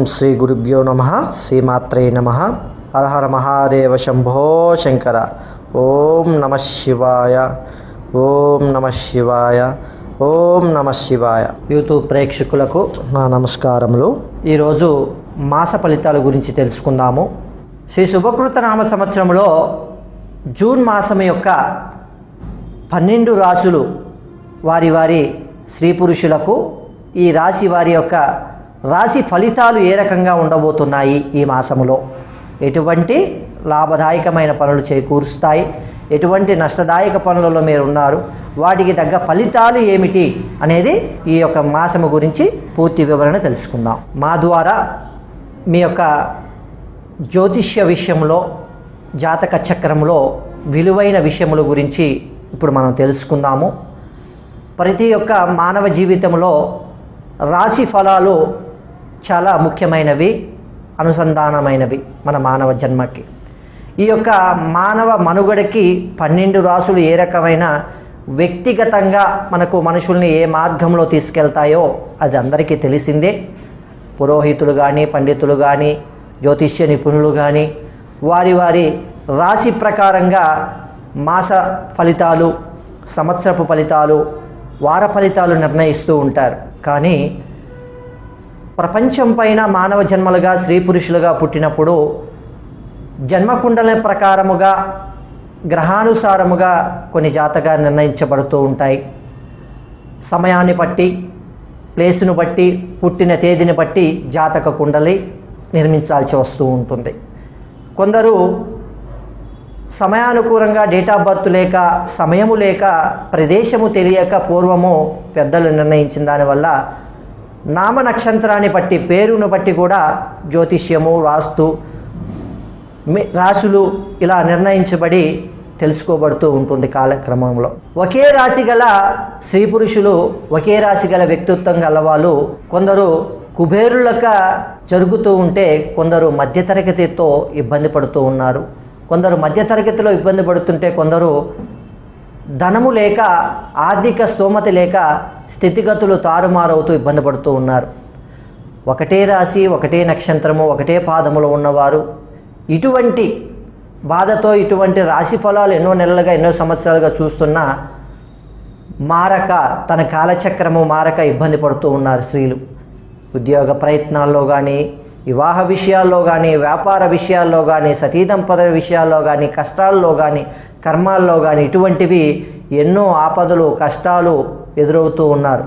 శ్రీ గురుభ్యో నమ శ్రీమాత్రే నమ హరహర మహాదేవ శంభో శంకర ఓం నమ శివాయ ఓం నమ శివాయ ఓం నమ శివాయ యూట్యూబ్ ప్రేక్షకులకు నా నమస్కారములు ఈరోజు మాస ఫలితాల గురించి తెలుసుకుందాము శ్రీ శుభకృత నామ సంవత్సరంలో జూన్ మాసం యొక్క పన్నెండు రాసులు వారి వారి స్త్రీ పురుషులకు ఈ రాశి వారి యొక్క రాశి ఫలితాలు ఏ రకంగా ఉండబోతున్నాయి ఈ మాసములో ఎటువంటి లాభదాయకమైన పనులు చేకూరుస్తాయి ఎటువంటి నష్టదాయక పనులలో మీరు ఉన్నారు వాటికి తగ్గ ఫలితాలు ఏమిటి అనేది ఈ యొక్క మాసము గురించి పూర్తి వివరణ తెలుసుకుందాం మా ద్వారా మీ యొక్క జ్యోతిష్య విషయంలో జాతక చక్రంలో విలువైన విషయముల గురించి ఇప్పుడు మనం తెలుసుకుందాము ప్రతి ఒక్క మానవ జీవితంలో రాశి ఫలాలు చాలా ముఖ్యమైనవి అనుసంధానమైనవి మన మానవ జన్మకి ఈ యొక్క మానవ మనుగడకి పన్నెండు రాసులు ఏ రకమైన వ్యక్తిగతంగా మనకు మనుషుల్ని ఏ మార్గంలో తీసుకెళ్తాయో అది అందరికీ తెలిసిందే పురోహితులు కానీ పండితులు కానీ జ్యోతిష్య నిపుణులు కానీ వారి వారి రాశి ప్రకారంగా మాస ఫలితాలు సంవత్సరపు ఫలితాలు వార ఫలితాలు నిర్ణయిస్తూ ఉంటారు కానీ ప్రపంచం పైన మానవ జన్మలుగా స్త్రీ పురుషులుగా పుట్టినప్పుడు జన్మకుండల ప్రకారముగా గ్రహానుసారముగా కొన్ని జాతకాలు నిర్ణయించబడుతూ ఉంటాయి సమయాన్ని బట్టి ప్లేసును బట్టి పుట్టిన తేదీని బట్టి జాతక కుండలి నిర్మించాల్సి వస్తూ ఉంటుంది కొందరు సమయానుకూలంగా డేట్ ఆఫ్ బర్త్ లేక సమయము లేక ప్రదేశము తెలియక పూర్వము పెద్దలు నిర్ణయించిన దానివల్ల నామ నక్షత్రాన్ని బట్టి పేరును బట్టి కూడా జ్యోతిష్యము వాస్తు మి- రాశులు ఇలా నిర్ణయించబడి తెలుసుకోబడుతూ ఉంటుంది కాలక్రమంలో ఒకే రాశి గల స్త్రీ పురుషులు ఒకే రాశి గల వ్యక్తిత్వం గల వాళ్ళు కొందరు కుబేరులక జరుగుతూ ఉంటే కొందరు మధ్యతరగతితో ఇబ్బంది పడుతూ ఉన్నారు కొందరు మధ్యతరగతిలో ఇబ్బంది పడుతుంటే కొందరు ధనము లేక ఆర్థిక స్తోమత లేక స్థితిగతులు తారుమారవుతూ ఇబ్బంది పడుతూ ఉన్నారు ఒకటే రాశి ఒకటే నక్షత్రము ఒకటే పాదములో ఉన్నవారు ఇటువంటి బాధతో ఇటువంటి రాశి ఫలాలు ఎన్నో నెలలుగా ఎన్నో సంవత్సరాలుగా చూస్తున్నా మారక తన కాలచక్రము మారక ఇబ్బంది పడుతూ ఉన్నారు స్త్రీలు ఉద్యోగ ప్రయత్నాల్లో కానీ వివాహ విషయాల్లో కానీ వ్యాపార విషయాల్లో కానీ సతీదంపద విషయాల్లో కానీ కష్టాల్లో కానీ కర్మాల్లో కానీ ఇటువంటివి ఎన్నో ఆపదలు కష్టాలు ఎదురవుతూ ఉన్నారు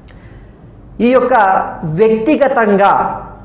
ఈ యొక్క వ్యక్తిగతంగా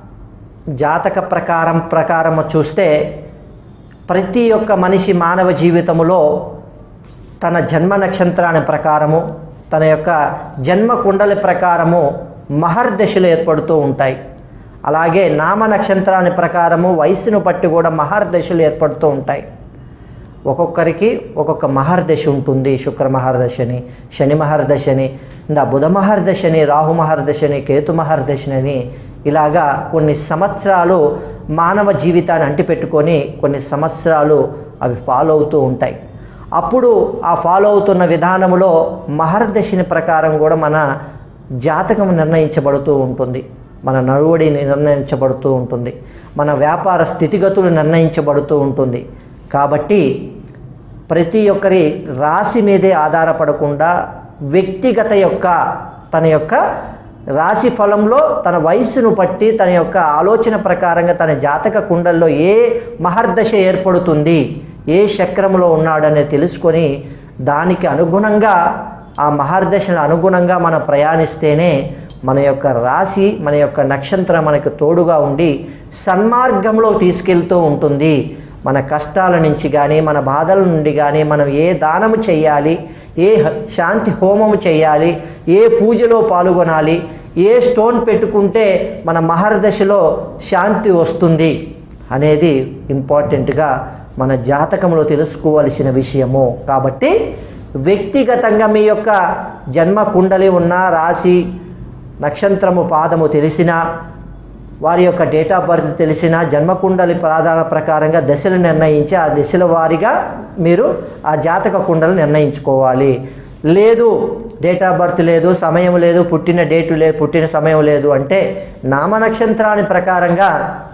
జాతక ప్రకారం ప్రకారం చూస్తే ప్రతి ఒక్క మనిషి మానవ జీవితములో తన జన్మ నక్షత్రాన్ని ప్రకారము తన యొక్క జన్మ కుండలి ప్రకారము మహర్దశలు ఏర్పడుతూ ఉంటాయి అలాగే నామ నక్షత్రాన్ని ప్రకారము వయసును బట్టి కూడా మహర్దశలు ఏర్పడుతూ ఉంటాయి ఒక్కొక్కరికి ఒక్కొక్క మహర్దశ ఉంటుంది శుక్ర మహర్దశని శని మహర్దశని ఇంకా బుధ మహర్దశని రాహు మహర్దశని కేతు మహర్దశని ఇలాగా కొన్ని సంవత్సరాలు మానవ జీవితాన్ని అంటిపెట్టుకొని కొన్ని సంవత్సరాలు అవి ఫాలో అవుతూ ఉంటాయి అప్పుడు ఆ ఫాలో అవుతున్న విధానంలో మహర్దశని ప్రకారం కూడా మన జాతకం నిర్ణయించబడుతూ ఉంటుంది మన నడువడి నిర్ణయించబడుతూ ఉంటుంది మన వ్యాపార స్థితిగతులు నిర్ణయించబడుతూ ఉంటుంది కాబట్టి ప్రతి ఒక్కరి రాశి మీదే ఆధారపడకుండా వ్యక్తిగత యొక్క తన యొక్క రాశి ఫలంలో తన వయస్సును బట్టి తన యొక్క ఆలోచన ప్రకారంగా తన జాతక కుండల్లో ఏ మహర్దశ ఏర్పడుతుంది ఏ చక్రంలో ఉన్నాడనేది తెలుసుకొని దానికి అనుగుణంగా ఆ మహర్దశను అనుగుణంగా మనం ప్రయాణిస్తేనే మన యొక్క రాశి మన యొక్క నక్షత్రం మనకు తోడుగా ఉండి సన్మార్గంలో తీసుకెళ్తూ ఉంటుంది మన కష్టాల నుంచి కానీ మన బాధల నుండి కానీ మనం ఏ దానము చేయాలి ఏ హ- శాంతి హోమము చేయాలి ఏ పూజలో పాల్గొనాలి ఏ స్టోన్ పెట్టుకుంటే మన మహర్దశలో శాంతి వస్తుంది అనేది ఇంపార్టెంట్గా మన జాతకంలో తెలుసుకోవలసిన విషయము కాబట్టి వ్యక్తిగతంగా మీ యొక్క జన్మ కుండలి ఉన్న రాశి నక్షత్రము పాదము తెలిసినా వారి యొక్క డేట్ ఆఫ్ బర్త్ తెలిసిన జన్మకుండలి ప్రాధాన ప్రకారంగా దశలు నిర్ణయించి ఆ దశల వారీగా మీరు ఆ జాతక కుండలు నిర్ణయించుకోవాలి లేదు డేట్ ఆఫ్ బర్త్ లేదు సమయం లేదు పుట్టిన డేటు లేదు పుట్టిన సమయం లేదు అంటే నామ నక్షత్రాన్ని ప్రకారంగా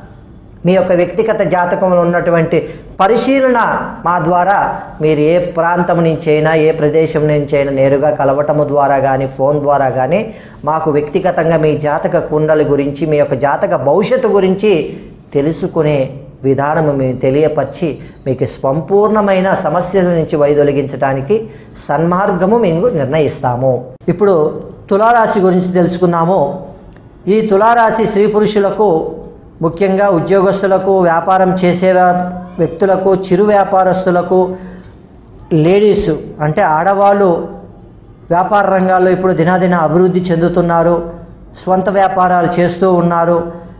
మీ యొక్క వ్యక్తిగత జాతకంలో ఉన్నటువంటి పరిశీలన మా ద్వారా మీరు ఏ ప్రాంతం నుంచి అయినా ఏ ప్రదేశం నుంచి అయినా నేరుగా కలవటము ద్వారా కానీ ఫోన్ ద్వారా కానీ మాకు వ్యక్తిగతంగా మీ జాతక కుండల గురించి మీ యొక్క జాతక భవిష్యత్తు గురించి తెలుసుకునే విధానము మేము తెలియపరిచి మీకు సంపూర్ణమైన సమస్యల నుంచి వైదొలిగించడానికి సన్మార్గము మేము నిర్ణయిస్తాము ఇప్పుడు తులారాశి గురించి తెలుసుకున్నాము ఈ తులారాశి స్త్రీ పురుషులకు ముఖ్యంగా ఉద్యోగస్తులకు వ్యాపారం చేసే వ్యా- వ్యక్తులకు చిరు వ్యాపారస్తులకు లేడీస్ అంటే ఆడవాళ్ళు వ్యాపార రంగాల్లో ఇప్పుడు దినాదిన అభివృద్ధి చెందుతున్నారు స్వంత వ్యాపారాలు చేస్తూ ఉన్నారు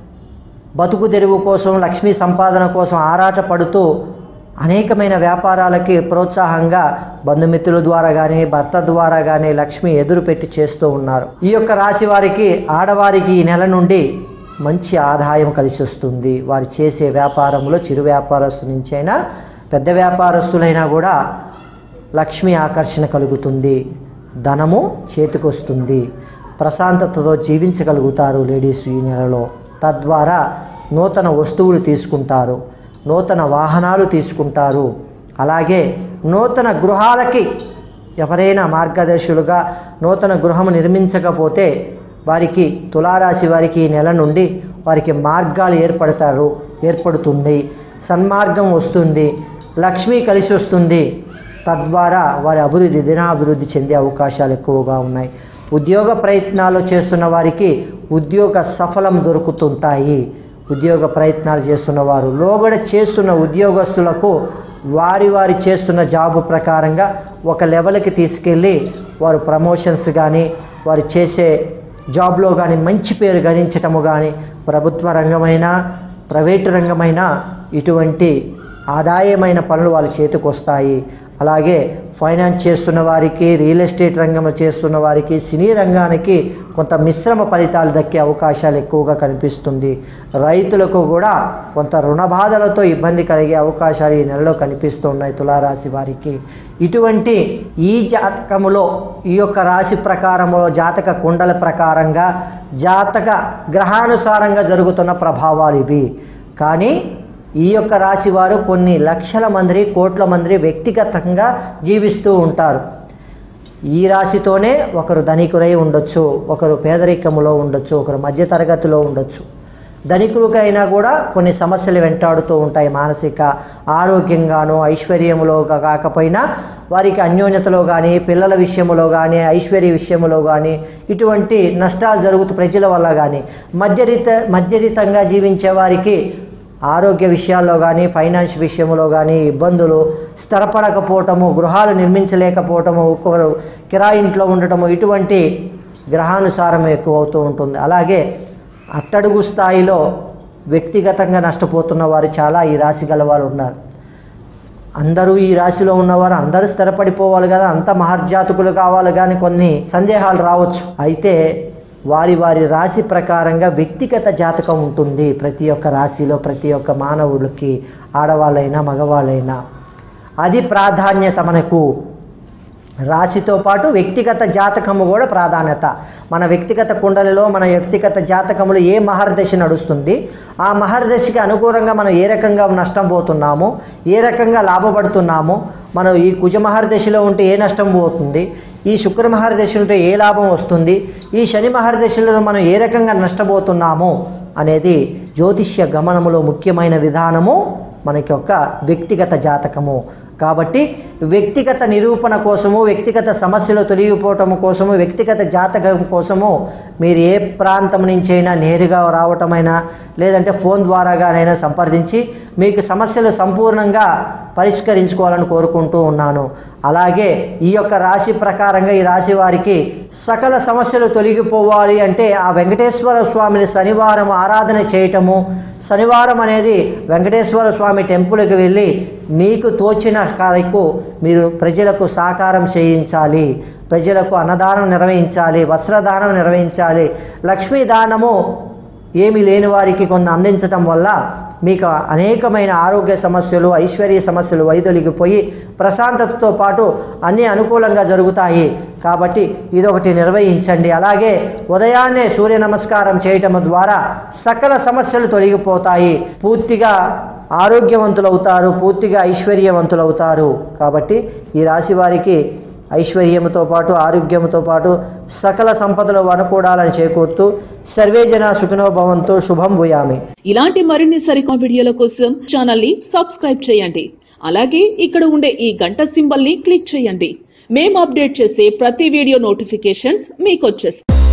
బతుకు తెరువు కోసం లక్ష్మీ సంపాదన కోసం ఆరాట పడుతూ అనేకమైన వ్యాపారాలకి ప్రోత్సాహంగా బంధుమిత్రుల ద్వారా కానీ భర్త ద్వారా కానీ లక్ష్మి ఎదురు పెట్టి చేస్తూ ఉన్నారు ఈ యొక్క రాశి వారికి ఆడవారికి ఈ నెల నుండి మంచి ఆదాయం కలిసి వస్తుంది వారు చేసే వ్యాపారంలో చిరు వ్యాపారస్తు నుంచైనా పెద్ద వ్యాపారస్తులైనా కూడా లక్ష్మి ఆకర్షణ కలుగుతుంది ధనము చేతికొస్తుంది ప్రశాంతతతో జీవించగలుగుతారు లేడీస్ ఈ నెలలో తద్వారా నూతన వస్తువులు తీసుకుంటారు నూతన వాహనాలు తీసుకుంటారు అలాగే నూతన గృహాలకి ఎవరైనా మార్గదర్శులుగా నూతన గృహం నిర్మించకపోతే వారికి తులారాశి వారికి ఈ నెల నుండి వారికి మార్గాలు ఏర్పడతారు ఏర్పడుతుంది సన్మార్గం వస్తుంది లక్ష్మి కలిసి వస్తుంది తద్వారా వారి అభివృద్ధి దినాభివృద్ధి చెందే అవకాశాలు ఎక్కువగా ఉన్నాయి ఉద్యోగ ప్రయత్నాలు చేస్తున్న వారికి ఉద్యోగ సఫలం దొరుకుతుంటాయి ఉద్యోగ ప్రయత్నాలు చేస్తున్న వారు లోగడ చేస్తున్న ఉద్యోగస్తులకు వారి వారి చేస్తున్న జాబు ప్రకారంగా ఒక లెవెల్కి తీసుకెళ్ళి వారు ప్రమోషన్స్ కానీ వారు చేసే జాబ్లో కానీ మంచి పేరు గణించటము కానీ ప్రభుత్వ రంగమైన ప్రైవేటు రంగమైన ఇటువంటి ఆదాయమైన పనులు వాళ్ళ చేతికి వస్తాయి అలాగే ఫైనాన్స్ చేస్తున్న వారికి రియల్ ఎస్టేట్ రంగంలో చేస్తున్న వారికి సినీ రంగానికి కొంత మిశ్రమ ఫలితాలు దక్కే అవకాశాలు ఎక్కువగా కనిపిస్తుంది రైతులకు కూడా కొంత రుణ బాధలతో ఇబ్బంది కలిగే అవకాశాలు ఈ నెలలో కనిపిస్తున్నాయి తులారాశి వారికి ఇటువంటి ఈ జాతకములో ఈ యొక్క రాశి ప్రకారములో జాతక కుండల ప్రకారంగా జాతక గ్రహానుసారంగా జరుగుతున్న ప్రభావాలు ఇవి కానీ ఈ యొక్క రాశి వారు కొన్ని లక్షల మంది కోట్ల మంది వ్యక్తిగతంగా జీవిస్తూ ఉంటారు ఈ రాశితోనే ఒకరు ధనికురై ఉండొచ్చు ఒకరు పేదరికములో ఉండొచ్చు ఒకరు మధ్యతరగతిలో ఉండొచ్చు ధనికులకైనా కూడా కొన్ని సమస్యలు వెంటాడుతూ ఉంటాయి మానసిక ఆరోగ్యంగానూ ఐశ్వర్యములో కా- కాకపోయినా వారికి అన్యోన్యతలో కానీ పిల్లల విషయంలో కానీ ఐశ్వర్య విషయంలో కానీ ఇటువంటి నష్టాలు జరుగుతూ ప్రజల వల్ల కానీ మధ్యరిత మధ్యరితంగా జీవించే వారికి ఆరోగ్య విషయాల్లో కానీ ఫైనాన్స్ విషయంలో కానీ ఇబ్బందులు స్థిరపడకపోవటము గృహాలు నిర్మించలేకపోవటము ఒక్కొక్కరు కిరాయి ఇంట్లో ఉండటము ఇటువంటి గ్రహానుసారం ఎక్కువ అవుతూ ఉంటుంది అలాగే అట్టడుగు స్థాయిలో వ్యక్తిగతంగా నష్టపోతున్న వారు చాలా ఈ రాశి గల వారు ఉన్నారు అందరూ ఈ రాశిలో ఉన్నవారు అందరూ స్థిరపడిపోవాలి కదా అంత మహర్జాతకులు కావాలి కానీ కొన్ని సందేహాలు రావచ్చు అయితే వారి వారి రాశి ప్రకారంగా వ్యక్తిగత జాతకం ఉంటుంది ప్రతి ఒక్క రాశిలో ప్రతి ఒక్క మానవుడికి ఆడవాళ్ళైనా మగవాళ్ళైనా అది ప్రాధాన్యత మనకు రాశితో పాటు వ్యక్తిగత జాతకము కూడా ప్రాధాన్యత మన వ్యక్తిగత కుండలిలో మన వ్యక్తిగత జాతకములు ఏ మహర్దశ నడుస్తుంది ఆ మహర్దశకి అనుకూలంగా మనం ఏ రకంగా నష్టం పోతున్నాము ఏ రకంగా లాభపడుతున్నాము మనం ఈ కుజ మహర్దశలో ఉంటే ఏ నష్టం పోతుంది ఈ శుక్ర మహర్దశ ఉంటే ఏ లాభం వస్తుంది ఈ శని మహర్దశలో మనం ఏ రకంగా నష్టపోతున్నాము అనేది జ్యోతిష్య గమనములో ముఖ్యమైన విధానము మనకి ఒక వ్యక్తిగత జాతకము కాబట్టి వ్యక్తిగత నిరూపణ కోసము వ్యక్తిగత సమస్యలు తొలగిపోవటం కోసము వ్యక్తిగత జాతకం కోసము మీరు ఏ ప్రాంతం నుంచైనా నేరుగా రావటమైనా లేదంటే ఫోన్ ద్వారాగానైనా సంప్రదించి మీకు సమస్యలు సంపూర్ణంగా పరిష్కరించుకోవాలని కోరుకుంటూ ఉన్నాను అలాగే ఈ యొక్క రాశి ప్రకారంగా ఈ రాశి వారికి సకల సమస్యలు తొలగిపోవాలి అంటే ఆ వెంకటేశ్వర స్వామిని శనివారం ఆరాధన చేయటము శనివారం అనేది వెంకటేశ్వర స్వామి టెంపుల్కి వెళ్ళి మీకు తోచిన కారకు మీరు ప్రజలకు సాకారం చేయించాలి ప్రజలకు అన్నదానం నిర్వహించాలి వస్త్రదానం నిర్వహించాలి లక్ష్మీ దానము ఏమి లేని వారికి కొన్ని అందించటం వల్ల మీకు అనేకమైన ఆరోగ్య సమస్యలు ఐశ్వర్య సమస్యలు వైదొలిగిపోయి ప్రశాంతతతో పాటు అన్నీ అనుకూలంగా జరుగుతాయి కాబట్టి ఇదొకటి నిర్వహించండి అలాగే ఉదయాన్నే సూర్య నమస్కారం చేయటం ద్వారా సకల సమస్యలు తొలగిపోతాయి పూర్తిగా ఆరోగ్యవంతులవుతారు పూర్తిగా ఐశ్వర్యవంతులవుతారు కాబట్టి ఈ రాశి వారికి ఐశ్వర్యముతో పాటు ఆరోగ్యముతో పాటు సకల సంపదలు అనుకూడాలని చేకూరుతూ సర్వే జన సుఖినో భవంతో శుభం భూయామి ఇలాంటి మరిన్ని సరికొత్త వీడియోల కోసం ఛానల్ ని సబ్స్క్రైబ్ చేయండి అలాగే ఇక్కడ ఉండే ఈ గంట సింబల్ ని క్లిక్ చేయండి మేము అప్డేట్ చేసే ప్రతి వీడియో నోటిఫికేషన్స్ మీకు వచ్చేస్తాయి